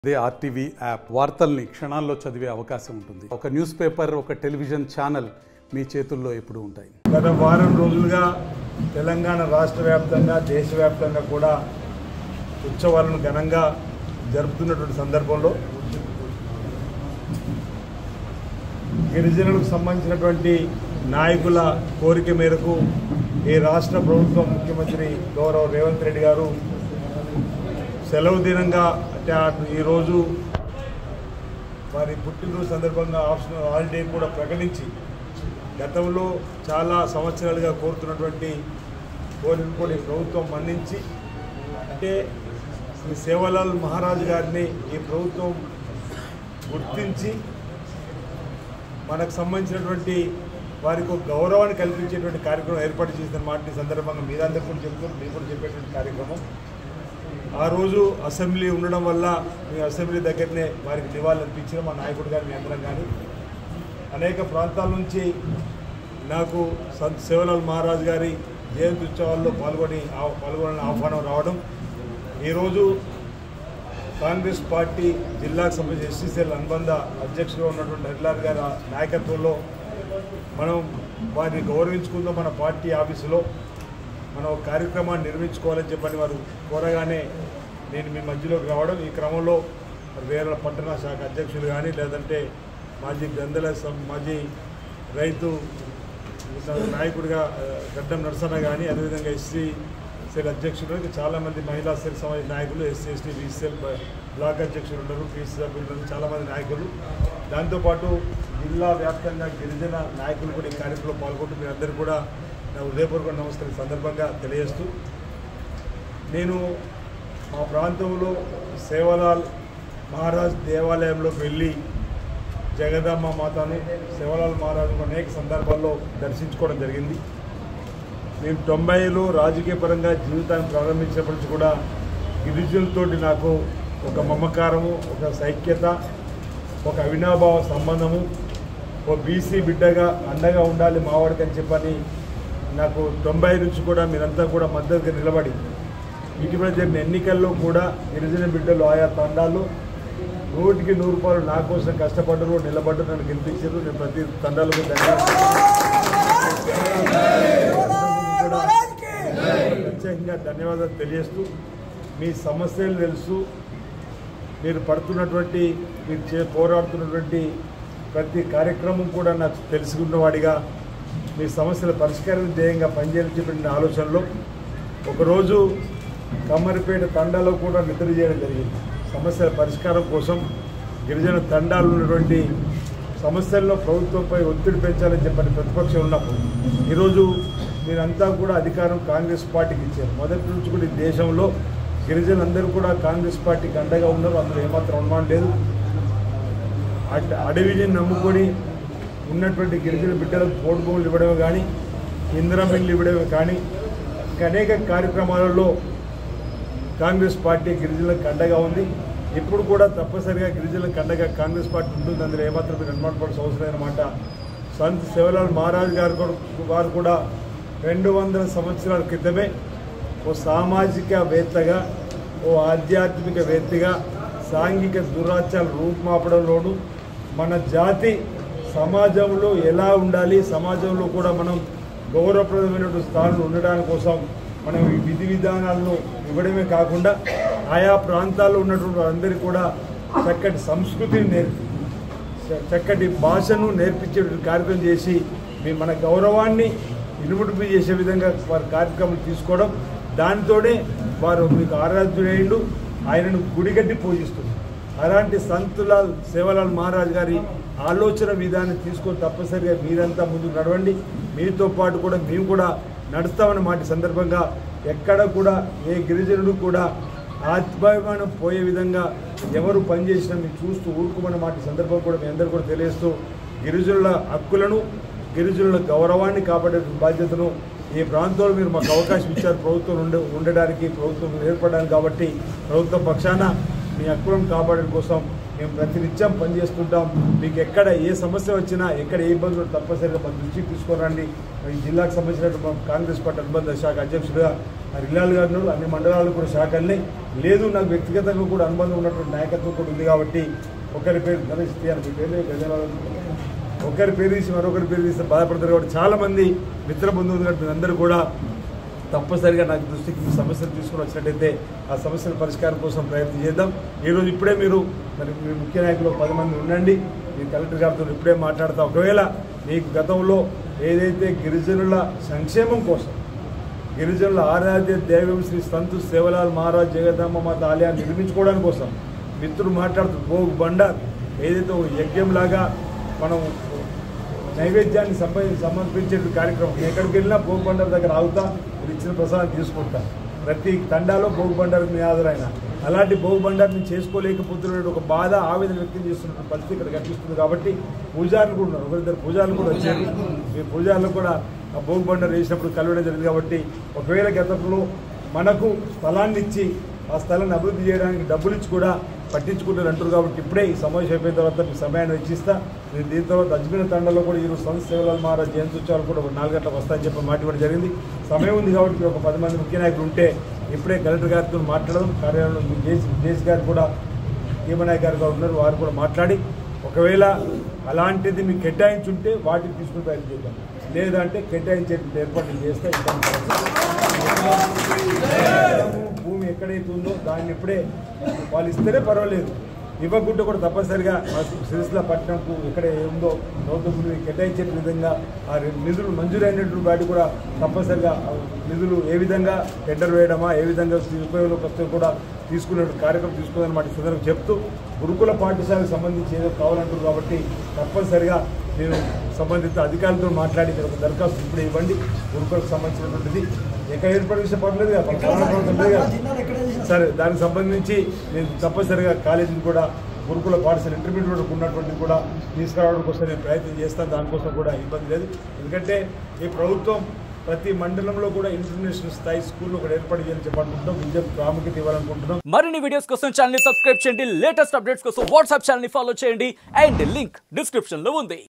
అదే RTV app వార్తల్ని క్షణాల్లో చదివే అవకాశం ఉంటుంది ఒక న్యూస్ పేపర్ ఒక టెలివిజన్ ఛానల్ మీ చేతుల్లో ఎప్పుడూ ఉంటాయి గత వారం రోజులుగా తెలంగాణ రాష్ట్ర వ్యాప్తంగా దేశవ్యాప్తంగా కూడా ఉత్సవాలను ఘనంగా జరుపుతున్నటువంటి సందర్భంలో గిరిజనులకు సంబంధించినటువంటి నాయకుల కోరిక మేరకు ఈ రాష్ట్ర ప్రభుత్వం ముఖ్యమంత్రి గౌరవ రేవంత్ రెడ్డి గారు సెలవు దినంగా అంటే ఆ- ఈరోజు వారి పుట్టినరోజు సందర్భంగా ఆప్షనల్ హాలిడే కూడా ప్రకటించి గతంలో చాలా సంవత్సరాలుగా కోరుతున్నటువంటి కోరికను కూడా ఈ ప్రభుత్వం మన్నించి అంటే శ్రీ సేవలాల్ మహారాజు గారిని ఈ ప్రభుత్వం గుర్తించి మనకు సంబంధించినటువంటి వారికి ఒక గౌరవాన్ని కల్పించేటువంటి కార్యక్రమం ఏర్పాటు చేసిన మాట ఈ సందర్భంగా మీరందరూ కూడా చెప్తున్నారు మీరు కూడా చెప్పేటువంటి కార్యక్రమం ఆ రోజు అసెంబ్లీ ఉండడం వల్ల మీ అసెంబ్లీ దగ్గరనే వారికి నివాళులు అర్పించిన మా నాయకుడు గారు మీ అందరం కానీ అనేక ప్రాంతాల నుంచి నాకు సంత్ సేవలాల్ మహారాజ్ గారి జయంతి ఉత్సవాల్లో పాల్గొని ఆ- పాల్గొనాలని ఆహ్వానం రావడం ఈరోజు కాంగ్రెస్ పార్టీ జిల్లాకు సంబంధించి ఎస్సీసీఎల్ అనుబంధ అధ్యక్షుడు ఉన్నటువంటి హరిలాల్ గారి నాయకత్వంలో మనం వారిని గౌరవించుకుందాం మన పార్టీ ఆఫీసులో మనం ఒక కార్యక్రమాన్ని నిర్మించుకోవాలని చెప్పని వారు కోరగానే నేను మీ మధ్యలోకి రావడం ఈ క్రమంలో వేరే పట్టణ శాఖ అధ్యక్షులు కానీ లేదంటే మాజీ గ్రంథాల సం- మాజీ రైతు నాయకుడిగా ఆ, గడ్డం నరసన్న కానీ అదేవిధంగా ఎస్సీ సెల్ అధ్యక్షులు ఇంకా చాలామంది మహిళా సెల్ సమాజ నాయకులు ఎస్సీ ఎస్టీ బీసీఎల్ బ్లాక్ అధ్యక్షులు ఉన్నారు పీసీ సభ్యులు ఉన్నారు చాలామంది నాయకులు దాంతోపాటు జిల్లా వ్యాప్తంగా గిరిజన నాయకులు కూడా ఈ కార్యక్రమంలో పాల్గొంటూ మీ అందరూ కూడా నా హృదయపూర్వక నమస్కారం ఈ సందర్భంగా తెలియజేస్తూ నేను మా ప్రాంతంలో సేవలాల్ మహారాజ్ దేవాలయంలోకి వెళ్ళి జగదమ్మ మాతను సేవలాల్ మహారాజును అనేక సందర్భాల్లో దర్శించుకోవడం జరిగింది నేను తొంభైలో రాజకీయ పరంగా జీవితాన్ని ప్రారంభించినప్పటి నుంచి కూడా గిరిజనులతోటి నాకు ఒక మమకారము ఒక సైక్యత ఒక అవినాభావ సంబంధము ఓ బీసీ బిడ్డగా అండగా ఉండాలి మావాడికి అని చెప్పని నాకు తొంభై నుంచి కూడా మీరంతా కూడా మద్దతుగా నిలబడి ఇటీవల జరిగిన ఎన్నికల్లో కూడా గిరిజన బిడ్డలు ఆయా తండాలు నూటికి నూరు రూపాయలు నా కోసం కష్టపడ్డరు నిలబడ్డరు నన్ను గెలిపించారు నేను ప్రతి తండాలకు ధన్యవాదాలు ప్రత్యేకంగా ధన్యవాదాలు తెలియజేస్తూ మీ సమస్యలు తెలుసు మీరు పడుతున్నటువంటి మీరు చే పోరాడుతున్నటువంటి ప్రతి కార్యక్రమం కూడా నాకు తెలుసుకున్నవాడిగా మీ సమస్యల పరిష్కారం ధ్యేయంగా పనిచేయాలని చెప్పిన ఆలోచనలో ఒకరోజు కమ్మరిపేట తండాలో కూడా నిద్ర చేయడం జరిగింది సమస్యల పరిష్కారం కోసం గిరిజన తండాలు ఉన్నటువంటి సమస్యల్లో ప్రభుత్వంపై ఒత్తిడి పెంచాలని చెప్పని ప్రతిపక్షం ఉన్నప్పుడు ఈరోజు మీరంతా కూడా అధికారం కాంగ్రెస్ పార్టీకి ఇచ్చారు మొదటి నుంచి కూడా ఈ దేశంలో గిరిజనులందరూ కూడా కాంగ్రెస్ పార్టీకి అండగా ఉన్నారు అందులో ఏమాత్రం అనుమానం లేదు అట్ అడవిని నమ్ముకొని ఉన్నటువంటి గిరిజన బిడ్డలకు పోటు భూములు ఇవ్వడమే కానీ ఇందిరా మిల్లు ఇవ్వడమే కానీ ఇంకా అనేక కార్యక్రమాలలో కాంగ్రెస్ పార్టీ గిరిజనులకు అండగా ఉంది ఇప్పుడు కూడా తప్పనిసరిగా గిరిజనులకు అండగా కాంగ్రెస్ పార్టీ ఉంటుంది అందులో ఏమాత్రం మీరు అనుమానపడాల్సిన అవసరం లేదన్నమాట సంత్ శివలాల్ మహారాజ్ గారు కూడా వారు కూడా రెండు వందల సంవత్సరాల క్రితమే ఓ సామాజిక వేత్తగా ఓ ఆధ్యాత్మిక వేత్తగా సాంఘిక దురాచార రూపుమాపడంలోనూ మన జాతి సమాజంలో ఎలా ఉండాలి సమాజంలో కూడా మనం గౌరవప్రదమైనటువంటి స్థానంలో ఉండడానికి కోసం మనం ఈ విధి విధానాలను ఇవ్వడమే కాకుండా ఆయా ప్రాంతాల్లో ఉన్నటువంటి వారందరికీ కూడా చక్కటి సంస్కృతిని నేర్పి చ- చక్కటి భాషను నేర్పించే కార్యక్రమం చేసి మీ మన గౌరవాన్ని ఇనుముడిపి చేసే విధంగా వారి కార్యక్రమం తీసుకోవడం దానితోనే వారు మీకు ఆరాధ్యుడైండు ఆయనను గుడిగట్టి పూజిస్తుంది అలాంటి సంతులాల్ సేవలాల్ మహారాజ్ గారి ఆలోచన విధానం తీసుకొని తప్పనిసరిగా మీరంతా ముందుకు నడవండి మీతో పాటు కూడా మేము కూడా నడుస్తామన్న మాట సందర్భంగా ఎక్కడ కూడా ఏ గిరిజనుడు కూడా ఆత్మాభిమానం పోయే విధంగా ఎవరు పనిచేసినా మీరు చూస్తూ ఊరుకోమన్న మాట ఈ సందర్భం కూడా మీ అందరూ కూడా తెలియజేస్తూ గిరిజనుల హక్కులను గిరిజనుల గౌరవాన్ని కాపాడే బాధ్యతను ఈ ప్రాంతంలో మీరు మాకు అవకాశం ఇచ్చారు ప్రభుత్వం ఉండ ఉండడానికి ప్రభుత్వం ఏర్పడడానికి కాబట్టి ప్రభుత్వం పక్షాన మీ హక్కులను కాపాడడం కోసం మేము ప్రతినిత్యం పనిచేస్తుంటాం మీకు ఎక్కడ ఏ సమస్య వచ్చినా ఎక్కడ ఏ ఇబ్బందులు తప్పనిసరిగా మా దృష్టికి తీసుకురండి ఈ జిల్లాకు సంబంధించినటువంటి మా కాంగ్రెస్ పార్టీ అనుబంధ శాఖ అధ్యక్షుడిగా రిలాల్ గారు ఉన్నారు. అన్ని మండలాలు కూడా శాఖల్ని లేదు నాకు వ్యక్తిగతంగా కూడా అనుబంధం ఉన్నటువంటి నాయకత్వం కూడా ఉంది కాబట్టి ఒకరి పేరు గణేష్ తీయాలి మీ పేరు గజాల ఒకరి పేరు తీసి మరొకరి పేరు తీసి బాధపడతారు కాబట్టి చాలా మంది మిత్ర బంధువులు కాబట్టి మీరందరూ కూడా తప్పనిసరిగా నాకు దృష్టికి మీ సమస్యలు తీసుకుని వచ్చినట్టయితే ఆ సమస్యల పరిష్కారం కోసం ప్రయత్నం చేద్దాం ఈరోజు ఇప్పుడే మీరు మరి మీ ముఖ్య నాయకులు పది మంది ఉండండి మీ కలెక్టర్ గారితో ఇప్పుడే మాట్లాడతా ఒకవేళ మీకు గతంలో ఏదైతే గిరిజనుల సంక్షేమం కోసం గిరిజనుల ఆరాధ్య దైవం శ్రీ సంతు సేవలాల్ మహారాజ్ జగదాంబ మాత ఆలయాన్ని నిర్మించుకోవడానికి కోసం మిత్రుడు మాట్లాడుతూ భోగ్ బండార్ ఏదైతే ఒక యజ్ఞంలాగా మనం నైవేద్యాన్ని సంప సమర్పించే కార్యక్రమం ఎక్కడికి వెళ్ళినా భోగ్ బండార్ దగ్గర ఆగుతా మీరు ఇచ్చిన ప్రసాదం తీసుకుంటా ప్రతి తండాలో భోగ్ బండార్ మీ హాజరైన అలాంటి భోగ్ బండార్ని చేసుకోలేకపోతున్న ఒక బాధ ఆవేదన వ్యక్తం చేస్తున్న పరిస్థితి ఇక్కడ కనిపిస్తుంది కాబట్టి పూజారులు కూడా ఉన్నారు ఒకరిద్దరు పూజారులు కూడా వచ్చారు ఈ పూజారులు కూడా ఆ భోగ్ బండార్ వేసినప్పుడు కలవడం జరిగింది కాబట్టి ఒకవేళ గతంలో మనకు స్థలాన్ని ఇచ్చి ఆ స్థలాన్ని అభివృద్ధి చేయడానికి డబ్బులు ఇచ్చి కూడా పట్టించుకుంటారు అంటారు కాబట్టి ఇప్పుడే ఈ సమావేశం అయిపోయిన తర్వాత మీ సమయాన్ని వెచ్చిస్తా నేను దీని తర్వాత అజ్మీర్ తండలో కూడా ఈరోజు సంస్థ సేవల మహారాజ్ జయంతి ఉత్సవాలు కూడా ఒక నాలుగు గంటలకు వస్తాయని చెప్పి మాట ఇవ్వడం జరిగింది సమయం ఉంది కాబట్టి ఒక పది మంది ముఖ్య నాయకులు ఉంటే ఇప్పుడే కలెక్టర్ గారితో మాట్లాడడం కార్యాలయంలో మీ జేసీ జేసీ గారు కూడా భీమనాయక్ గారు కూడా ఉన్నారు వారు కూడా మాట్లాడి ఒకవేళ అలాంటిది మీకు కేటాయించుంటే వాటిని తీసుకుని ప్రయత్నం చేద్దాం లేదంటే కేటాయించే ఏర్పాట్లు చేస్తే భూమి ఎక్కడైతే ఉందో దాన్ని ఇప్పుడే వాళ్ళు ఇస్తేనే పర్వాలేదు ఇవ్వకుంటే కూడా తప్పనిసరిగా మా సిరిసిల్ల పట్టణంకు ఎక్కడ ఉందో ప్రభుత్వం భూమి కేటాయించే విధంగా ఆ రెండు నిధులు మంజూరైనటువంటి వాటి కూడా తప్పనిసరిగా ఆ నిధులు ఏ విధంగా టెండర్ వేయడమా ఏ విధంగా ఉపయోగంలోకి వస్తే కూడా తీసుకునే కార్యక్రమం తీసుకుందని మాట సందర్భం చెప్తూ గురుకుల పాఠశాలకు సంబంధించి ఏదో కావాలంటారు కాబట్టి తప్పనిసరిగా నేను సంబంధిత అధికారులతో మాట్లాడి మీరు ఒక దరఖాస్తు ఇప్పుడు ఇవ్వండి గురుకులకు సంబంధించినటువంటిది ఎక్కడ ఏర్పాటు చేసే పర్లేదు కదా పలానా ప్రాంతం లేదు కదా సరే దానికి సంబంధించి నేను తప్పనిసరిగా కాలేజీని కూడా గురుకుల పాఠశాల ఇంటర్మీడియట్ ఉన్నటువంటి కూడా తీసుకురావడం కోసం నేను ప్రయత్నం చేస్తాను దానికోసం కూడా ఇబ్బంది లేదు ఎందుకంటే ఈ ప్రభుత్వం ప్రతి మండలంలో కూడా ఇంటర్నేషనల్ స్థాయి స్కూల్ ఒకటి ఏర్పాటు చేయాలని చెప్పాలనుకుంటున్నాం విద్యకు ప్రాముఖ్యత ఇవ్వాలనుకుంటున్నాం మరిన్ని వీడియోస్ కోసం ఛానల్ ని సబ్స్క్రైబ్ చేయండి లేటెస్ట్ అప్డేట్స్ కోసం వాట్సాప్ ఛానల్ ని ఫాలో చేయండి అండ్ లింక్ డిస్క్రిప్షన్ లో ఉంది